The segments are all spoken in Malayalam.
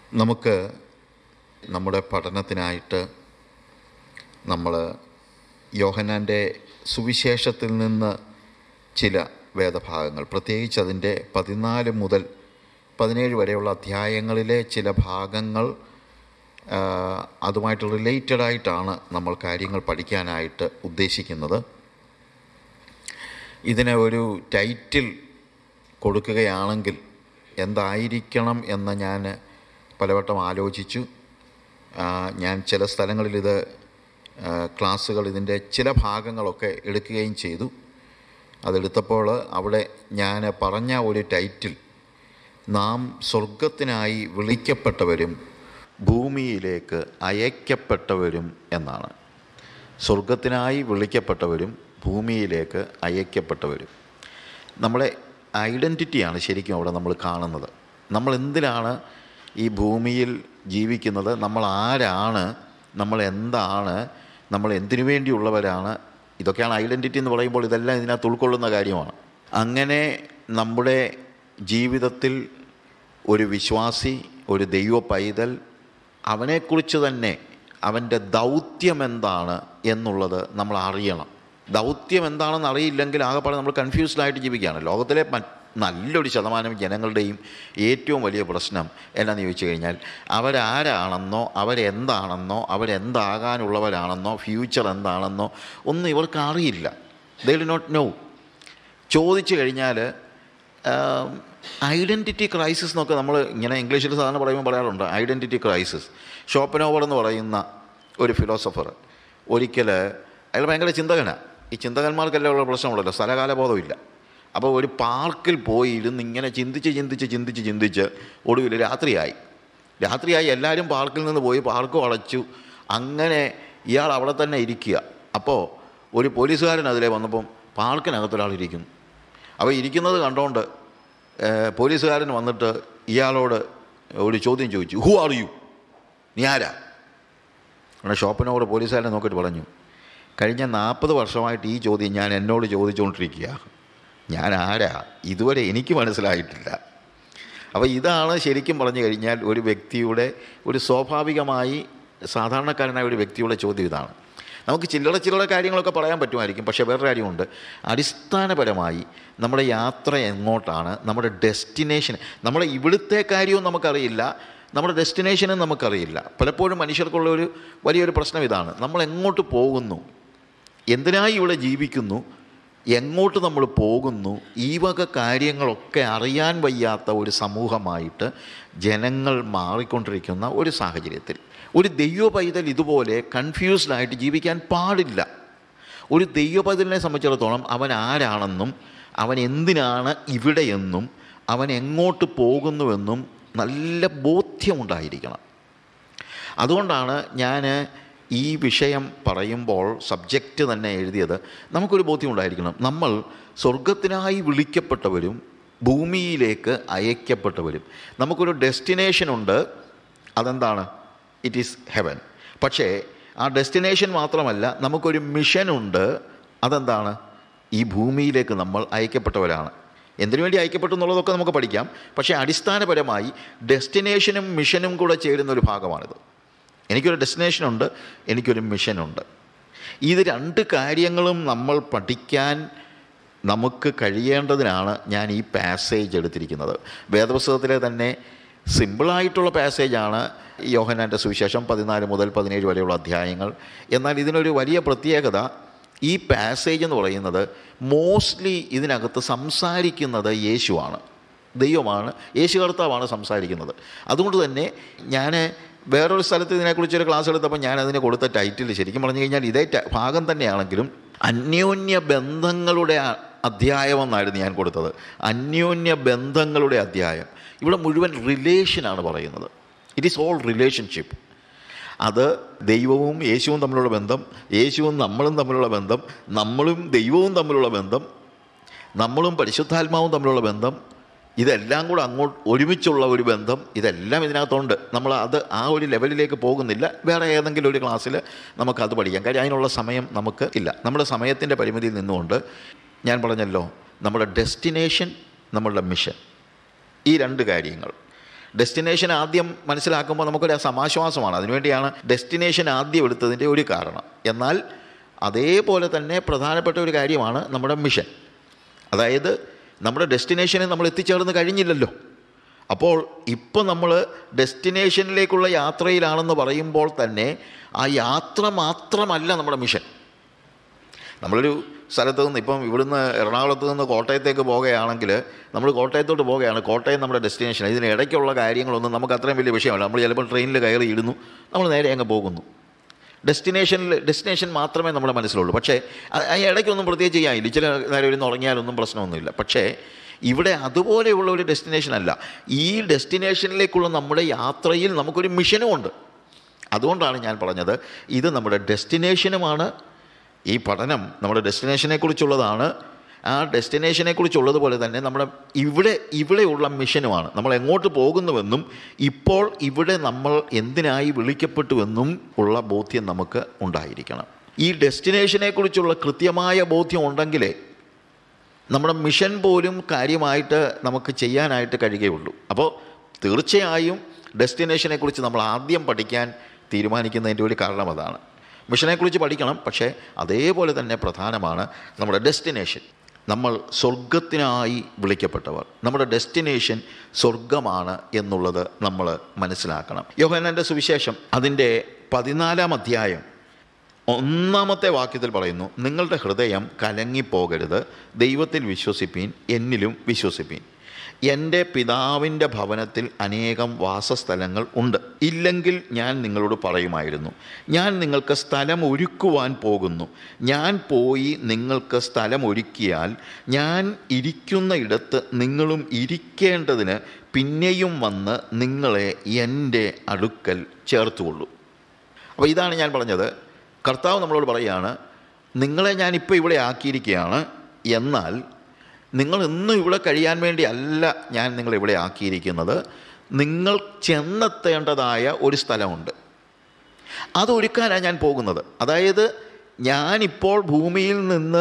നമുക്ക് നമ്മുടെ പഠനത്തിനായിട്ട് നമ്മൾ യോഹന്നാൻ്റെ സുവിശേഷത്തിൽ നിന്ന് ചില വേദഭാഗങ്ങൾ പ്രത്യേകിച്ച് അതിൻ്റെ പതിനാല് മുതൽ പതിനേഴ് വരെയുള്ള അധ്യായങ്ങളിലെ ചില ഭാഗങ്ങൾ ആ, അതുമായിട്ട് റിലേറ്റഡ് ആയിട്ടാണ് നമ്മൾ കാര്യങ്ങൾ പഠിക്കാനായിട്ട് ഉദ്ദേശിക്കുന്നത് ഇതിന് ഒരു ടൈറ്റിൽ കൊടുക്കുകയാണെങ്കിൽ എന്തായിരിക്കണം എന്ന് ഞാൻ പലവട്ടം ആലോചിച്ചു ആ, ഞാൻ ചില സ്ഥലങ്ങളിൽ ഇത് ആ, ക്ലാസ്സുകൾ ഇതിൻ്റെ ചില ഭാഗങ്ങളൊക്കെ എടുക്കുകയും ചെയ്തു അതെടുത്തപ്പോൾ അവിടെ ഞാൻ പറഞ്ഞ ഒരു ടൈറ്റിൽ നാം സ്വർഗത്തിനായി വിളിക്കപ്പെട്ടവരും ഭൂമിയിലേക്ക് അയക്കപ്പെട്ടവരും എന്നാണ് സ്വർഗത്തിനായി വിളിക്കപ്പെട്ടവരും ഭൂമിയിലേക്ക് അയക്കപ്പെട്ടവരും നമ്മുടെ ഐഡൻറ്റിറ്റിയാണ് ശരിക്കും അവിടെ നമ്മൾ കാണുന്നത് നമ്മൾ എന്തിനാണ് ഈ ഭൂമിയിൽ ജീവിക്കുന്നത് നമ്മൾ ആരാണ് നമ്മൾ എന്താണ് നമ്മൾ എന്തിനു വേണ്ടിയുള്ളവരാണ് ഇതൊക്കെയാണ് ഐഡൻറ്റിറ്റി എന്ന് പറയുമ്പോൾ ഇതെല്ലാം ഇതിനകത്ത് ഉൾക്കൊള്ളുന്ന കാര്യമാണ് അങ്ങനെ നമ്മുടെ ജീവിതത്തിൽ ഒരു വിശ്വാസി ഒരു ദൈവ പൈതൽ അവനെക്കുറിച്ച് തന്നെ അവൻ്റെ ദൗത്യം എന്താണ് എന്നുള്ളത് നമ്മൾ അറിയണം ദൗത്യം എന്താണെന്ന് അറിയില്ലെങ്കിൽ ആകെപ്പാടെ നമ്മൾ കൺഫ്യൂസ്ഡ് ആയിട്ട് ജീവിക്കുകയാണ് ലോകത്തിലെ മറ്റ് നല്ലൊരു ശതമാനം ജനങ്ങളുടെയും ഏറ്റവും വലിയ പ്രശ്നം എന്നാന്ന് ചോദിച്ചു കഴിഞ്ഞാൽ അവരാരാണെന്നോ അവരെന്താണെന്നോ അവരെന്താകാനുള്ളവരാണെന്നോ ഫ്യൂച്ചർ എന്താണെന്നോ ഒന്നും ഇവർക്ക് അറിയില്ല ദേ ഡി നോട്ട് നോ ചോദിച്ചു കഴിഞ്ഞാൽ ഐഡൻറ്റിറ്റി ക്രൈസിസ് എന്നൊക്കെ നമ്മൾ ഇങ്ങനെ ഇംഗ്ലീഷിൽ സാധാരണ പറയുമ്പോൾ പറയാറുണ്ട് ഐഡൻറ്റിറ്റി ക്രൈസിസ് ഷോപ്പനോവർ എന്ന് പറയുന്ന ഒരു ഫിലോസഫർ ഒരിക്കൽ അയാൾ ഭയങ്കര ചിന്തകനാണ് ഈ ചിന്തകന്മാർക്കെല്ലാം ഉള്ള പ്രശ്നമുള്ളല്ലോ സ്ഥലകാലബോധമില്ല അപ്പോൾ ഒരു പാർക്കിൽ പോയി ഇരുന്ന് ഇങ്ങനെ ചിന്തിച്ച് ചിന്തിച്ച് ചിന്തിച്ച് ചിന്തിച്ച് ഒടുവിൽ രാത്രിയായി രാത്രിയായി എല്ലാവരും പാർക്കിൽ നിന്ന് പോയി പാർക്ക് അടച്ചു അങ്ങനെ ഇയാൾ അവിടെ തന്നെ ഇരിക്കുക അപ്പോൾ ഒരു പോലീസുകാരൻ അതിലെ വന്നപ്പം പാർക്കിനകത്തൊരാൾ ഇരിക്കുന്നു അപ്പോൾ ഇരിക്കുന്നത് കണ്ടുകൊണ്ട് ഏഹ്, പോലീസുകാരൻ വന്നിട്ട് ഇയാളോട് ഒരു ചോദ്യം ചോദിച്ചു ഹു ആർ യു നീ ആരാ അങ്ങനെ ഷോപ്പിനോട് പോലീസുകാരനെ നോക്കിയിട്ട് പറഞ്ഞു കഴിഞ്ഞ നാൽപ്പത് വർഷമായിട്ട് ഈ ചോദ്യം ഞാൻ എന്നോട് ചോദിച്ചുകൊണ്ടിരിക്കുക ഞാൻ ആരാ ഇതുവരെ എനിക്ക് മനസ്സിലായിട്ടില്ല അപ്പോൾ ഇതാണ് ശരിക്കും പറഞ്ഞു കഴിഞ്ഞാൽ ഒരു വ്യക്തിയുടെ ഒരു സ്വാഭാവികമായി സാധാരണക്കാരനായ ഒരു വ്യക്തിയുടെ ചോദ്യം ഇതാണ് നമുക്ക് ചില്ലറ ചില്ലറ കാര്യങ്ങളൊക്കെ പറയാൻ പറ്റുമായിരിക്കും പക്ഷേ വേറൊരു കാര്യമുണ്ട് അടിസ്ഥാനപരമായി നമ്മുടെ യാത്ര എങ്ങോട്ടാണ് നമ്മുടെ ഡെസ്റ്റിനേഷൻ നമ്മുടെ ഇവിടുത്തെ കാര്യവും നമുക്കറിയില്ല നമ്മുടെ ഡെസ്റ്റിനേഷനും നമുക്കറിയില്ല പലപ്പോഴും മനുഷ്യർക്കുള്ള ഒരു വലിയൊരു പ്രശ്നം ഇതാണ് നമ്മൾ എങ്ങോട്ട് പോകുന്നു എന്തിനായി ഇവിടെ ജീവിക്കുന്നു എങ്ങോട്ട് നമ്മൾ പോകുന്നു ഈ വക കാര്യങ്ങളൊക്കെ അറിയാൻ വയ്യാത്ത ഒരു സമൂഹമായിട്ട് ജനങ്ങൾ മാറിക്കൊണ്ടിരിക്കുന്ന ഒരു സാഹചര്യത്തിൽ ഒരു ദൈവ പൈതൽ ഇതുപോലെ കൺഫ്യൂസ്ഡ് ആയിട്ട് ജീവിക്കാൻ പാടില്ല ഒരു ദൈവ പൈതലിനെ സംബന്ധിച്ചിടത്തോളം അവൻ ആരാണെന്നും അവൻ എന്തിനാണ് ഇവിടെയെന്നും അവൻ എങ്ങോട്ട് പോകുന്നുവെന്നും നല്ല ബോധ്യമുണ്ടായിരിക്കണം അതുകൊണ്ടാണ് ഞാൻ ഈ വിഷയം പറയുമ്പോൾ സബ്ജക്റ്റ് തന്നെ എഴുതിയത് നമുക്കൊരു ബോധ്യമുണ്ടായിരിക്കണം നമ്മൾ സ്വർഗത്തിനായി വിളിക്കപ്പെട്ടവരും ഭൂമിയിലേക്ക് അയക്കപ്പെട്ടവരും നമുക്കൊരു ഡെസ്റ്റിനേഷൻ ഉണ്ട് അതെന്താണ് ഇറ്റ് ഈസ് ഹെവൻ പക്ഷേ ആ ഡെസ്റ്റിനേഷൻ മാത്രമല്ല നമുക്കൊരു മിഷനുണ്ട് അതെന്താണ് ഈ ഭൂമിയിലേക്ക് നമ്മൾ അയക്കപ്പെട്ടവരാണ് എന്തിനു വേണ്ടി അയക്കപ്പെട്ടു എന്നുള്ളതൊക്കെ നമുക്ക് പഠിക്കാം പക്ഷേ അടിസ്ഥാനപരമായി ഡെസ്റ്റിനേഷനും മിഷനും കൂടെ ചേരുന്ന ഒരു ഭാഗമാണിത് എനിക്കൊരു ഡെസ്റ്റിനേഷനുണ്ട് എനിക്കൊരു മിഷനുണ്ട് ഇത് രണ്ട് കാര്യങ്ങളും നമ്മൾ പഠിക്കാൻ നമുക്ക് കഴിയേണ്ടതിനാണ് ഞാൻ ഈ പാസേജ് എടുത്തിരിക്കുന്നത് വേദപുസ്തകത്തിലെ തന്നെ സിമ്പിളായിട്ടുള്ള പാസേജാണ് യോഹനാൻ്റെ സുവിശേഷം പതിനാല് മുതൽ പതിനേഴ് വരെയുള്ള അധ്യായങ്ങൾ എന്നാൽ ഇതിനൊരു വലിയ പ്രത്യേകത ഈ പാസേജ് എന്ന് പറയുന്നത് മോസ്റ്റ്ലി ഇതിനകത്ത് സംസാരിക്കുന്നത് യേശുവാണ് ദൈവമാണ് യേശു കർത്താവാണ് സംസാരിക്കുന്നത് അതുകൊണ്ട് തന്നെ ഞാൻ വേറൊരു സ്ഥലത്ത് ഇതിനെക്കുറിച്ചൊരു ക്ലാസ് എടുത്തപ്പോൾ ഞാൻ അതിന് കൊടുത്ത ടൈറ്റിൽ ശരിക്കും പറഞ്ഞു കഴിഞ്ഞാൽ ഇതേ ട- ഭാഗം തന്നെയാണെങ്കിലും അന്യോന്യ ബന്ധങ്ങളുടെ അ- അധ്യായം എന്നായിരുന്നു ഞാൻ കൊടുത്തത് അന്യോന്യ ബന്ധങ്ങളുടെ അധ്യായം ഇവിടെ മുഴുവൻ റിലേഷനാണ് പറയുന്നത് ഇറ്റ് ഈസ് ഓൾ റിലേഷൻഷിപ്പ് അത് ദൈവവും യേശുവും തമ്മിലുള്ള ബന്ധം യേശുവും നമ്മളും തമ്മിലുള്ള ബന്ധം നമ്മളും ദൈവവും തമ്മിലുള്ള ബന്ധം നമ്മളും പരിശുദ്ധാത്മാവും തമ്മിലുള്ള ബന്ധം ഇതെല്ലാം കൂടെ അങ്ങോട്ട് ഒരുമിച്ചുള്ള ഒരു ബന്ധം ഇതെല്ലാം ഇതിനകത്തുണ്ട് നമ്മൾ അത് ആ ഒരു ലെവലിലേക്ക് പോകുന്നില്ല വേറെ ഏതെങ്കിലും ഒരു ക്ലാസ്സിൽ നമുക്കത് പഠിക്കാം കാര്യം അതിനുള്ള സമയം നമുക്ക് ഇല്ല നമ്മുടെ സമയത്തിൻ്റെ പരിമിതിയിൽ നിന്നുകൊണ്ട് ഞാൻ പറഞ്ഞല്ലോ നമ്മുടെ ഡെസ്റ്റിനേഷൻ നമ്മളുടെ മിഷൻ ഈ രണ്ട് കാര്യങ്ങൾ ഡെസ്റ്റിനേഷൻ ആദ്യം മനസ്സിലാക്കുമ്പോൾ നമുക്കൊരു സമാശ്വാസമാണ് അതിനുവേണ്ടിയാണ് ഡെസ്റ്റിനേഷൻ ആദ്യം എടുത്തതിൻ്റെ ഒരു കാരണം എന്നാൽ അതേപോലെ തന്നെ പ്രധാനപ്പെട്ട ഒരു കാര്യമാണ് നമ്മുടെ മിഷൻ അതായത് നമ്മുടെ ഡെസ്റ്റിനേഷനിൽ നമ്മൾ എത്തിച്ചേർന്ന് കഴിഞ്ഞില്ലല്ലോ അപ്പോൾ ഇപ്പോൾ നമ്മൾ ഡെസ്റ്റിനേഷനിലേക്കുള്ള യാത്രയിലാണെന്ന് പറയുമ്പോൾ തന്നെ ആ യാത്ര മാത്രമല്ല നമ്മുടെ മിഷൻ നമ്മളൊരു സ്ഥലത്ത് നിന്ന് ഇപ്പം ഇവിടുന്ന് എറണാകുളത്ത് നിന്ന് കോട്ടയത്തേക്ക് പോകുകയാണെങ്കിൽ നമ്മൾ കോട്ടയത്തോട്ട് പോവുകയാണ് കോട്ടയം നമ്മുടെ ഡെസ്റ്റിനേഷൻ ഇതിന് ഇടയ്ക്കുള്ള കാര്യങ്ങളൊന്നും നമുക്ക് അത്രയും വലിയ വിഷയമല്ല നമ്മൾ ചിലപ്പോൾ ട്രെയിനിൽ കയറി ഇടുന്നു നമ്മൾ നേരെ അങ്ങ് പോകുന്നു ഡെസ്റ്റിനേഷനിൽ ഡെസ്റ്റിനേഷൻ മാത്രമേ നമ്മുടെ മനസ്സിലുള്ളൂ പക്ഷേ അ- ആ ഇടയ്ക്കൊന്നും പ്രത്യേകിച്ച് ചെയ്യാനില്ല ചില നേരം ഇരുന്ന് ഉറങ്ങിയാലൊന്നും പ്രശ്നമൊന്നുമില്ല പക്ഷേ ഇവിടെ അതുപോലെയുള്ള ഒരു ഡെസ്റ്റിനേഷൻ അല്ല ഈ ഡെസ്റ്റിനേഷനിലേക്കുള്ള നമ്മുടെ യാത്രയിൽ നമുക്കൊരു മിഷനും ഉണ്ട് അതുകൊണ്ടാണ് ഞാൻ പറഞ്ഞത് ഇത് നമ്മുടെ ഡെസ്റ്റിനേഷനുമാണ് ഈ പഠനം നമ്മുടെ ഡെസ്റ്റിനേഷനെ കുറിച്ചുള്ളതാണ് ആ ഡെസ്റ്റിനേഷനെ കുറിച്ചുള്ളതുപോലെ തന്നെ നമ്മുടെ ഇവിടെ ഇവിടെയുള്ള മിഷനുമാണ് നമ്മൾ എങ്ങോട്ട് പോകുന്നുവെന്നും ഇപ്പോൾ ഇവിടെ നമ്മൾ എന്തിനായി വിളിക്കപ്പെട്ടുവെന്നും ഉള്ള ബോധ്യം നമുക്ക് ഉണ്ടായിരിക്കണം ഈ ഡെസ്റ്റിനേഷനെ കുറിച്ചുള്ള കൃത്യമായ ബോധ്യം ഉണ്ടെങ്കിലേ നമ്മുടെ മിഷൻ പോലും കാര്യമായിട്ട് നമുക്ക് ചെയ്യാനായിട്ട് കഴിയുകയുള്ളൂ അപ്പോൾ തീർച്ചയായും ഡെസ്റ്റിനേഷനെക്കുറിച്ച് നമ്മൾ ആദ്യം പഠിക്കാൻ തീരുമാനിക്കുന്നതിൻ്റെ ഒരു കാരണം അതാണ് മിഷനെക്കുറിച്ച് പഠിക്കണം പക്ഷേ അതേപോലെ തന്നെ പ്രധാനമാണ് നമ്മുടെ ഡെസ്റ്റിനേഷൻ നമ്മൾ സ്വർഗത്തിനായി വിളിക്കപ്പെട്ടവർ നമ്മുടെ ഡെസ്റ്റിനേഷൻ സ്വർഗമാണ് എന്നുള്ളത് നമ്മൾ മനസ്സിലാക്കണം യോഹനൻ്റെ സുവിശേഷം അതിൻ്റെ പതിനാലാം അധ്യായം ഒന്നാമത്തെ വാക്യത്തിൽ പറയുന്നു നിങ്ങളുടെ ഹൃദയം കലങ്ങിപ്പോകരുത് ദൈവത്തിൽ വിശ്വസിപ്പീൻ എന്നിലും വിശ്വസിപ്പീൻ എൻ്റെ പിതാവിൻ്റെ ഭവനത്തിൽ അനേകം വാസസ്ഥലങ്ങൾ ഉണ്ട് ഇല്ലെങ്കിൽ ഞാൻ നിങ്ങളോട് പറയുമായിരുന്നു ഞാൻ നിങ്ങൾക്ക് സ്ഥലം ഒരുക്കുവാൻ പോകുന്നു ഞാൻ പോയി നിങ്ങൾക്ക് സ്ഥലം ഒരുക്കിയാൽ ഞാൻ ഇരിക്കുന്ന ഇടത്ത് നിങ്ങളും ഇരിക്കേണ്ടതിന് പിന്നെയും വന്ന് നിങ്ങളെ എൻ്റെ അടുക്കൽ ചേർത്തുകൊള്ളൂ അപ്പോൾ ഇതാണ് ഞാൻ പറഞ്ഞത് കർത്താവ് നമ്മളോട് പറയുകയാണ് നിങ്ങളെ ഞാൻ ഇപ്പോൾ ഇവിടെ ആക്കിയിരിക്കുകയാണ് എന്നാൽ നിങ്ങൾ ഇന്നും ഇവിടെ കഴിയാൻ വേണ്ടി അല്ല ഞാൻ നിങ്ങളെ ഇവിടെ ആക്കിയിരിക്കുന്നത് നിങ്ങൾ ചെന്നെത്തേണ്ടതായ ഒരു സ്ഥലമുണ്ട് അതൊരുക്കാനാണ് ഞാൻ പോകുന്നത് അതായത് ഞാനിപ്പോൾ ഭൂമിയിൽ നിന്ന്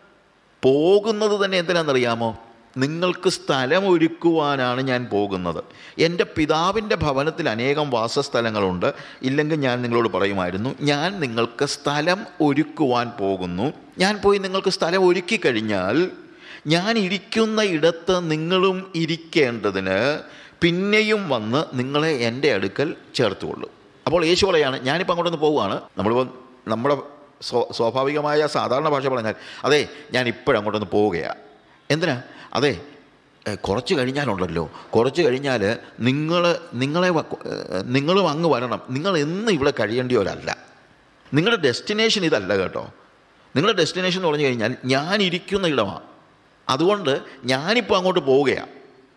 പോകുന്നത് തന്നെ എന്തിനാണെന്നറിയാമോ നിങ്ങൾക്ക് സ്ഥലം ഒരുക്കുവാനാണ് ഞാൻ പോകുന്നത് എൻ്റെ പിതാവിൻ്റെ ഭവനത്തിൽ അനേകം വാസസ്ഥലങ്ങളുണ്ട് ഇല്ലെങ്കിൽ ഞാൻ നിങ്ങളോട് പറയുമായിരുന്നു ഞാൻ നിങ്ങൾക്ക് സ്ഥലം ഒരുക്കുവാൻ പോകുന്നു ഞാൻ പോയി നിങ്ങൾക്ക് സ്ഥലം ഒരുക്കി കഴിഞ്ഞാൽ ഞാൻ ഇരിക്കുന്ന ഇടത്ത് നിങ്ങളും ഇരിക്കേണ്ടതിന് പിന്നെയും വന്ന് നിങ്ങളെ എൻ്റെ അടുക്കൽ ചേർത്തുകൊള്ളും അപ്പോൾ യേശു പറയാണ് ഞാനിപ്പോൾ അങ്ങോട്ടൊന്ന് പോവുകയാണ് നമ്മളിപ്പോൾ നമ്മുടെ സ്വ സ്വാഭാവികമായ സാധാരണ ഭാഷ പറഞ്ഞാൽ അതെ ഞാൻ ഇപ്പോഴങ്ങോട്ടൊന്ന് പോവുകയാണ് എന്തിനാ അതെ ഏ, കുറച്ച് കഴിഞ്ഞാലുണ്ടല്ലോ കുറച്ച് കഴിഞ്ഞാൽ നിങ്ങൾ നിങ്ങളെ വ- ഏ, നിങ്ങളും അങ്ങ് വരണം നിങ്ങൾ എന്ന് ഇവിടെ കഴിയേണ്ടിയവരല്ല നിങ്ങളുടെ ഡെസ്റ്റിനേഷൻ ഇതല്ല കേട്ടോ നിങ്ങളുടെ ഡെസ്റ്റിനേഷൻ എന്ന് പറഞ്ഞു കഴിഞ്ഞാൽ ഞാൻ ഇരിക്കുന്ന ഇടമാണ് അതുകൊണ്ട് ഞാനിപ്പോൾ അങ്ങോട്ട് പോവുകയാണ്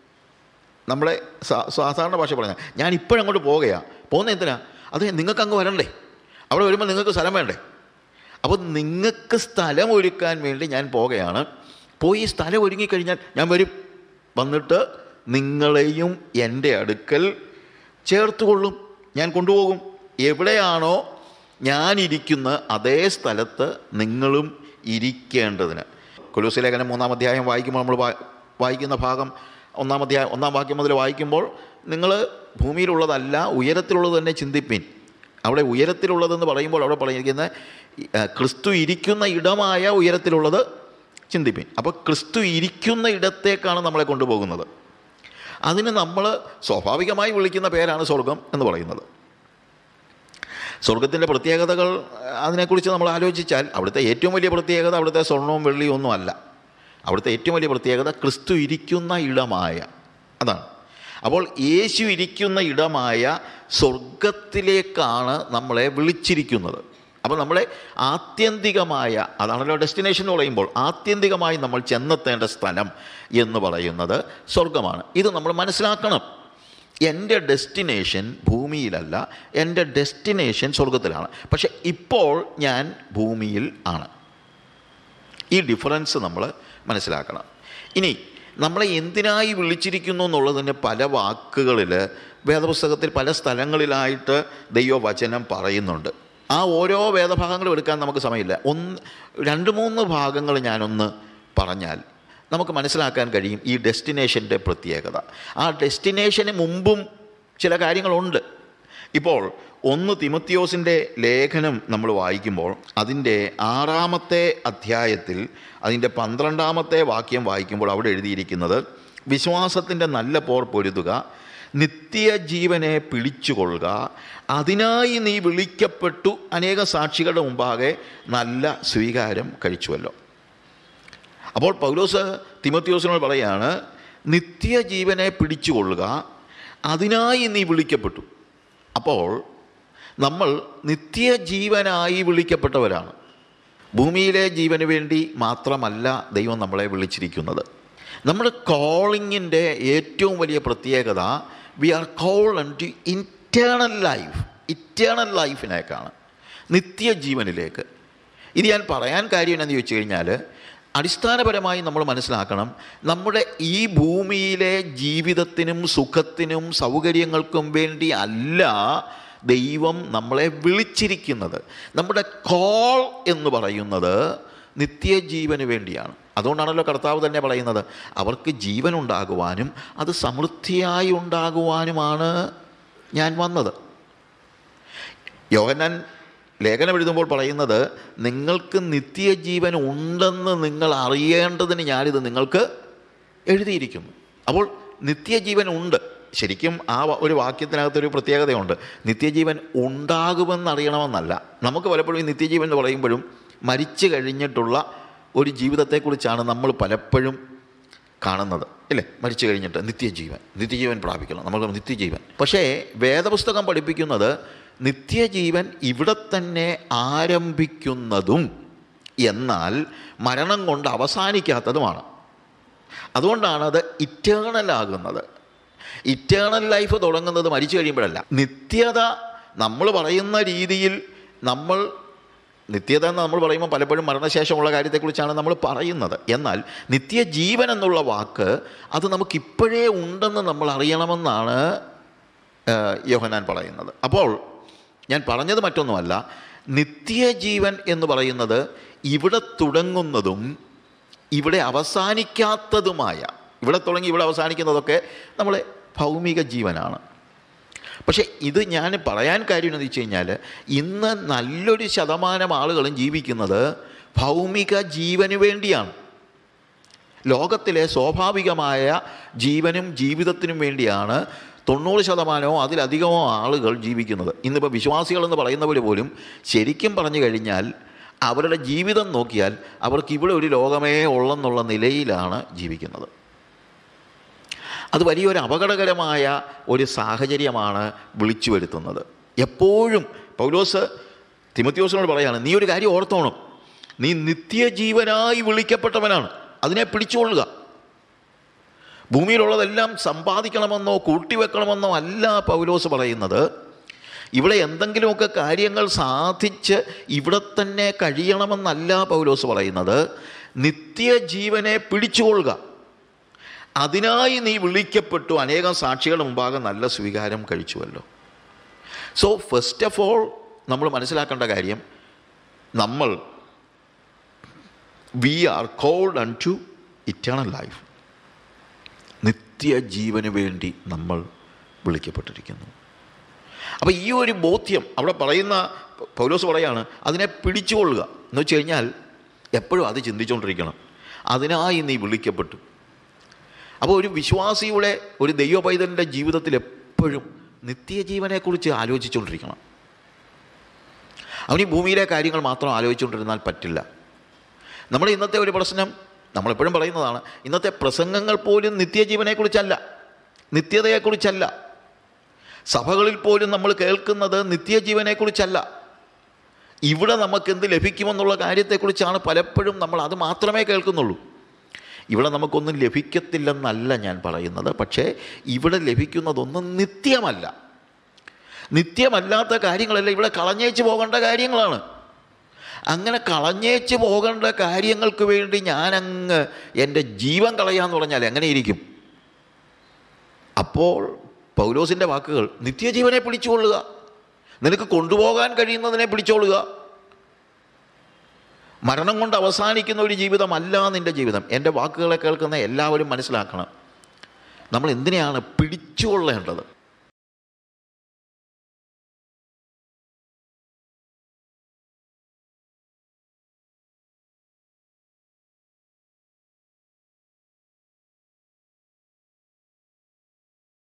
നമ്മളെ സാ- സാധാരണ ഭാഷ പറഞ്ഞാൽ ഞാൻ ഇപ്പോഴങ്ങോട്ട് പോവുകയാണ് പോകുന്ന എന്തിനാ അതെ നിങ്ങൾക്ക് അങ്ങ് വരണ്ടേ അവിടെ വരുമ്പോൾ നിങ്ങൾക്ക് സ്ഥലം വേണ്ടേ അപ്പോൾ നിങ്ങൾക്ക് സ്ഥലം ഒരുക്കാൻ വേണ്ടി ഞാൻ പോകുകയാണ് പോയി ഈ സ്ഥലം ഒരുങ്ങിക്കഴിഞ്ഞാൽ ഞാൻ വരും വന്നിട്ട് നിങ്ങളെയും എൻ്റെ അടുക്കൽ ചേർത്തുകൊള്ളും ഞാൻ കൊണ്ടുപോകും എവിടെയാണോ ഞാനിരിക്കുന്ന അതേ സ്ഥലത്ത് നിങ്ങളും ഇരിക്കേണ്ടതിന് കൊലൂസി ലേഖനം മൂന്നാം അധ്യായം വായിക്കുമ്പോൾ നമ്മൾ വാ- വായിക്കുന്ന ഭാഗം ഒന്നാം അധ്യായം ഒന്നാം വാക്യം മുതൽ വായിക്കുമ്പോൾ നിങ്ങൾ ഭൂമിയിലുള്ളതല്ല ഉയരത്തിലുള്ളത് തന്നെ ചിന്തിപ്പിൻ അവിടെ ഉയരത്തിലുള്ളതെന്ന് പറയുമ്പോൾ അവിടെ പറഞ്ഞിരിക്കുന്ന ആ, ക്രിസ്തു ഇരിക്കുന്ന ഇടമായ ഉയരത്തിലുള്ളത് ചിന്തിപ്പിൻ അപ്പോൾ ക്രിസ്തു ഇരിക്കുന്ന ഇടത്തേക്കാണ് നമ്മളെ കൊണ്ടുപോകുന്നത് അതിന് നമ്മൾ സ്വാഭാവികമായി വിളിക്കുന്ന പേരാണ് സ്വർഗം എന്ന് പറയുന്നത് സ്വർഗത്തിൻ്റെ പ്രത്യേകതകൾ അതിനെക്കുറിച്ച് നമ്മൾ ആലോചിച്ചാൽ അവിടുത്തെ ഏറ്റവും വലിയ പ്രത്യേകത അവിടുത്തെ സ്വർണവും വെള്ളിയും ഒന്നും അല്ല അവിടുത്തെ ഏറ്റവും വലിയ പ്രത്യേകത ക്രിസ്തു ഇരിക്കുന്ന ഇടമായ അതാണ് അപ്പോൾ യേശു ഇരിക്കുന്ന ഇടമായ സ്വർഗത്തിലേക്കാണ് നമ്മളെ വിളിച്ചിരിക്കുന്നത് അപ്പോൾ നമ്മളെ ആത്യന്തികമായ അതാണല്ലോ ഡെസ്റ്റിനേഷൻ എന്ന് പറയുമ്പോൾ ആത്യന്തികമായി നമ്മൾ ചെന്നെത്തേണ്ട സ്ഥലം എന്ന് പറയുന്നത് സ്വർഗമാണ് ഇത് നമ്മൾ മനസ്സിലാക്കണം എൻ്റെ ഡെസ്റ്റിനേഷൻ ഭൂമിയിലല്ല എൻ്റെ ഡെസ്റ്റിനേഷൻ സ്വർഗത്തിലാണ് പക്ഷെ ഇപ്പോൾ ഞാൻ ഭൂമിയിൽ ആണ് ഈ ഡിഫറൻസ് നമ്മൾ മനസ്സിലാക്കണം ഇനി നമ്മളെ എന്തിനായി വിളിച്ചിരിക്കുന്നു എന്നുള്ളതിന് പല വാക്കുകളിൽ വേദപുസ്തകത്തിൽ പല സ്ഥലങ്ങളിലായിട്ട് ദൈവവചനം പറയുന്നുണ്ട് ആ ഓരോ വേദഭാഗങ്ങളും എടുക്കാൻ നമുക്ക് സമയമില്ല ഒന്ന് രണ്ട് മൂന്ന് ഭാഗങ്ങൾ ഞാനൊന്ന് പറഞ്ഞാൽ നമുക്ക് മനസ്സിലാക്കാൻ കഴിയും ഈ ഡെസ്റ്റിനേഷൻ്റെ പ്രത്യേകത ആ ഡെസ്റ്റിനേഷന് മുമ്പും ചില കാര്യങ്ങളുണ്ട് ഇപ്പോൾ ഒന്ന് തിമത്തിയോസിൻ്റെ ലേഖനം നമ്മൾ വായിക്കുമ്പോൾ അതിൻ്റെ ആറാമത്തെ അധ്യായത്തിൽ അതിൻ്റെ പന്ത്രണ്ടാമത്തെ വാക്യം വായിക്കുമ്പോൾ അവിടെ എഴുതിയിരിക്കുന്നത് വിശ്വാസത്തിൻ്റെ നല്ല പോർ പൊരുതുക നിത്യജീവനെ പിടിച്ചുകൊള്ളുക അതിനായി നീ വിളിക്കപ്പെട്ടു അനേക സാക്ഷികളുടെ മുമ്പാകെ നല്ല സ്വീകാരം കഴിച്ചുവല്ലോ അപ്പോൾ പൗലോസ് തിമത്തിയോസിനോട് പറയാണ് നിത്യജീവനെ പിടിച്ചുകൊള്ളുക അതിനായി നീ വിളിക്കപ്പെട്ടു അപ്പോൾ നമ്മൾ നിത്യജീവനായി വിളിക്കപ്പെട്ടവരാണ് ഭൂമിയിലെ ജീവന് വേണ്ടി മാത്രമല്ല ദൈവം നമ്മളെ വിളിച്ചിരിക്കുന്നത് നമ്മുടെ കോളിങ്ങിൻ്റെ ഏറ്റവും വലിയ പ്രത്യേകത we are call to internal life eternal ലൈഫിനേക്കാണ് നിത്യജീവനിലേക്ക് ഇത് ഞാൻ പറയാൻ കാര്യം എന്നാന്ന് ചോദിച്ചു കഴിഞ്ഞാൽ അടിസ്ഥാനപരമായി നമ്മൾ മനസ്സിലാക്കണം നമ്മുടെ ഈ ഭൂമിയിലെ ജീവിതത്തിനും സുഖത്തിനും സൗകര്യങ്ങൾക്കും വേണ്ടി അല്ല ദൈവം നമ്മളെ വിളിച്ചിരിക്കുന്നത് നമ്മുടെ കോൾ എന്ന് പറയുന്നത് നിത്യജീവന് വേണ്ടിയാണ് അതുകൊണ്ടാണല്ലോ കർത്താവ് തന്നെ പറയുന്നത് അവർക്ക് ജീവൻ ഉണ്ടാകുവാനും അത് സമൃദ്ധിയായി ഉണ്ടാകുവാനുമാണ് ഞാൻ വന്നത് യോഹന്നാൻ ലേഖനം എഴുതുമ്പോൾ പറയുന്നത് നിങ്ങൾക്ക് നിത്യജീവൻ ഉണ്ടെന്ന് നിങ്ങൾ അറിയേണ്ടതിന് ഞാനിത് നിങ്ങൾക്ക് എഴുതിയിരിക്കുന്നു അപ്പോൾ നിത്യജീവൻ ഉണ്ട് ശരിക്കും ആ വ- ഒരു വാക്യത്തിനകത്തൊരു പ്രത്യേകതയുണ്ട് നിത്യജീവൻ ഉണ്ടാകുമെന്നറിയണമെന്നല്ല നമുക്ക് പലപ്പോഴും ഈ നിത്യജീവൻ എന്ന് പറയുമ്പോഴും മരിച്ചു കഴിഞ്ഞിട്ടുള്ള ഒരു ജീവിതത്തെക്കുറിച്ചാണ് നമ്മൾ പലപ്പോഴും കാണുന്നത് ഇല്ലേ മരിച്ചു കഴിഞ്ഞിട്ട് നിത്യജീവൻ നിത്യജീവൻ പ്രാപിക്കണം നമ്മൾ നിത്യജീവൻ പക്ഷേ വേദപുസ്തകം പഠിപ്പിക്കുന്നത് നിത്യജീവൻ ഇവിടെ തന്നെ ആരംഭിക്കുന്നതും എന്നാൽ മരണം കൊണ്ട് അവസാനിക്കാത്തതുമാണ് അതുകൊണ്ടാണ് അത് ഇറ്റേണൽ ആകുന്നത് ഇറ്റേണൽ ലൈഫ് തുടങ്ങുന്നത് മരിച്ചു കഴിയുമ്പോഴല്ല നിത്യത നമ്മൾ പറയുന്ന രീതിയിൽ നമ്മൾ നിത്യത എന്ന് നമ്മൾ പറയുമ്പോൾ പലപ്പോഴും മരണശേഷമുള്ള കാര്യത്തെക്കുറിച്ചാണ് നമ്മൾ പറയുന്നത് എന്നാൽ നിത്യജീവൻ എന്നുള്ള വാക്ക് അത് നമുക്കിപ്പോഴേ ഉണ്ടെന്ന് നമ്മൾ അറിയണമെന്നാണ് ഏഹ്, യോഹന്നാൻ പറയുന്നത് അപ്പോൾ ഞാൻ പറഞ്ഞത് മറ്റൊന്നുമല്ല നിത്യജീവൻ എന്ന് പറയുന്നത് ഇവിടെ തുടങ്ങുന്നതും ഇവിടെ അവസാനിക്കാത്തതുമായ ഇവിടെ തുടങ്ങി ഇവിടെ അവസാനിക്കുന്നതൊക്കെ നമ്മളെ ഭൗമിക ജീവനാണ് പക്ഷേ ഇത് ഞാൻ പറയാൻ കാര്യം എന്ന് വെച്ച് കഴിഞ്ഞാൽ ഇന്ന് നല്ലൊരു ശതമാനം ആളുകളും ജീവിക്കുന്നത് ഭൗമിക ജീവന് വേണ്ടിയാണ് ലോകത്തിലെ സ്വാഭാവികമായ ജീവനും ജീവിതത്തിനും വേണ്ടിയാണ് തൊണ്ണൂറ് ശതമാനമോ അതിലധികമോ ആളുകൾ ജീവിക്കുന്നത് ഇന്നിപ്പോൾ വിശ്വാസികളെന്ന് പറയുന്നവർ പോലും ശരിക്കും പറഞ്ഞു കഴിഞ്ഞാൽ അവരുടെ ജീവിതം നോക്കിയാൽ അവർക്ക് ഇവിടെ ഒരു ലോകമേ ഉള്ളെന്നുള്ള നിലയിലാണ് ജീവിക്കുന്നത് അത് വലിയൊരു അപകടകരമായ ഒരു സാഹചര്യമാണ് വിളിച്ചു വരുത്തുന്നത് എപ്പോഴും പൗലോസ് തിമത്യോസിനോട് പറയാണ് നീ ഒരു കാര്യം ഓർത്തോണം നീ നിത്യജീവനായി വിളിക്കപ്പെട്ടവനാണ് അതിനെ പിടിച്ചുകൊള്ളുക ഭൂമിയിലുള്ളതെല്ലാം സമ്പാദിക്കണമെന്നോ കൂട്ടിവെക്കണമെന്നോ അല്ല പൗലോസ് പറയുന്നത് ഇവിടെ എന്തെങ്കിലുമൊക്കെ കാര്യങ്ങൾ സാധിച്ച് ഇവിടെ തന്നെ കഴിയണമെന്നല്ല പൗലോസ് പറയുന്നത് നിത്യജീവനെ പിടിച്ചുകൊള്ളുക അതിനായി നീ വിളിക്കപ്പെട്ടു അനേകം സാക്ഷികളുടെ മുമ്പാകെ നല്ല സ്വീകാരം കഴിച്ചുവല്ലോ സോ ഫസ്റ്റ് ഓഫ് ഓൾ നമ്മൾ മനസ്സിലാക്കേണ്ട കാര്യം നമ്മൾ we are called unto eternal life നിത്യജീവന് വേണ്ടി നമ്മൾ വിളിക്കപ്പെട്ടിരിക്കുന്നു അപ്പോൾ ഈ ഒരു ബോധ്യം അവിടെ പറയുന്ന പൗലോസ് പറയാണ് അതിനെ പിടിച്ചുകൊള്ളുക എന്ന് വെച്ച് കഴിഞ്ഞാൽ എപ്പോഴും അത് ചിന്തിച്ചുകൊണ്ടിരിക്കണം അതിനായി നീ വിളിക്കപ്പെട്ടു അപ്പോൾ ഒരു വിശ്വാസിയുടെ ഒരു ദൈവ പൈതലിൻ്റെ ജീവിതത്തിൽ എപ്പോഴും നിത്യജീവനെക്കുറിച്ച് ആലോചിച്ചുകൊണ്ടിരിക്കണം അവന് ഈ ഭൂമിയിലെ കാര്യങ്ങൾ മാത്രം ആലോചിച്ചുകൊണ്ടിരുന്നാൽ പറ്റില്ല നമ്മുടെ ഇന്നത്തെ ഒരു പ്രശ്നം നമ്മളെപ്പോഴും പറയുന്നതാണ് ഇന്നത്തെ പ്രസംഗങ്ങൾ പോലും നിത്യജീവനെക്കുറിച്ചല്ല നിത്യതയെക്കുറിച്ചല്ല സഭകളിൽ പോലും നമ്മൾ കേൾക്കുന്നത് നിത്യജീവനെക്കുറിച്ചല്ല ഇവിടെ നമുക്ക് എന്ത് ലഭിക്കുമെന്നുള്ള കാര്യത്തെക്കുറിച്ചാണ് പലപ്പോഴും നമ്മൾ അത് മാത്രമേ കേൾക്കുന്നുള്ളൂ ഇവിടെ നമുക്കൊന്നും ലഭിക്കത്തില്ലെന്നല്ല ഞാൻ പറയുന്നത് പക്ഷേ ഇവിടെ ലഭിക്കുന്നതൊന്നും നിത്യമല്ല നിത്യമല്ലാത്ത കാര്യങ്ങളല്ല ഇവിടെ കളഞ്ഞേച്ച് പോകേണ്ട കാര്യങ്ങളാണ് അങ്ങനെ കളഞ്ഞേച്ച് പോകേണ്ട കാര്യങ്ങൾക്ക് വേണ്ടി ഞാനങ്ങ് എൻ്റെ ജീവൻ കളയാന്ന് പറഞ്ഞാൽ എങ്ങനെ ഇരിക്കും അപ്പോൾ പൗലോസിൻ്റെ വാക്കുകൾ നിത്യജീവനെ പിടിച്ചുകൊള്ളുക നിനക്ക് കൊണ്ടുപോകാൻ കഴിയുന്നതിനെ പിടിച്ചോളുക മരണം കൊണ്ട് അവസാനിക്കുന്ന ഒരു ജീവിതമല്ല നിൻ്റെ ജീവിതം എൻ്റെ വാക്കുകളെ കേൾക്കുന്ന എല്ലാവരും മനസ്സിലാക്കണം നമ്മൾ എന്തിനെയാണ് പിടിച്ചുകൊള്ളേണ്ടത്